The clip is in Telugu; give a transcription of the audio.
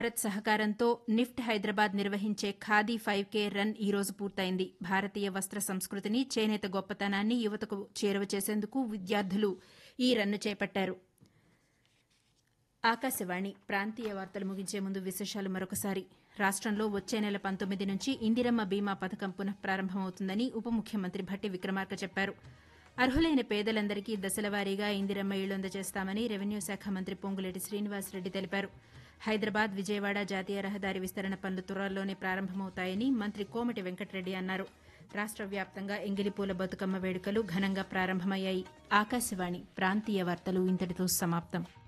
భారత్ సహకారంతో నిఫ్ట్ హైదరాబాద్ నిర్వహించే ఖాదీ ఫైవ్ కే రన్ ఈ రోజు పూర్తయింది భారతీయ వస్త్ర సంస్కృతిని చేనేత గొప్పతనాన్ని యువతకు చేరువ చేసేందుకు విద్యార్థులు ఈ రన్ను చేపట్టారు ఆకాశవాణి ప్రాంతీయ వార్తలు ముగించే ముందు విశేషాలు మరొకసారి రాష్టంలో వచ్చే నెల పంతొమ్మిది నుంచి ఇందిరమ్మ బీమా పథకం పునః ప్రారంభమవుతుందని ఉప ముఖ్యమంత్రి భట్టి విక్రమార్క చెప్పారు అర్హులైన పేదలందరికీ దశలవారీగా ఇందిరమ్మ ఇళ్లు అందజేస్తామని రెవెన్యూ శాఖ మంత్రి పొంగులేటి శ్రీనివాసరెడ్డి తెలిపారు హైదరాబాద్ విజయవాడ జాతీయ రహదారి విస్తరణ పనులు త్వరలోనే ప్రారంభమవుతాయని మంత్రి కోమటి వెంకటరెడ్డి అన్నారు రాష్ట వ్యాప్తంగా ఎంగిలిపూల బతుకమ్మ వేడుకలు ఘనంగా ప్రారంభమయ్యాయి ఆకాశవాణి ప్రాంతీయ వార్తలు ఇంతటితో సమాప్తం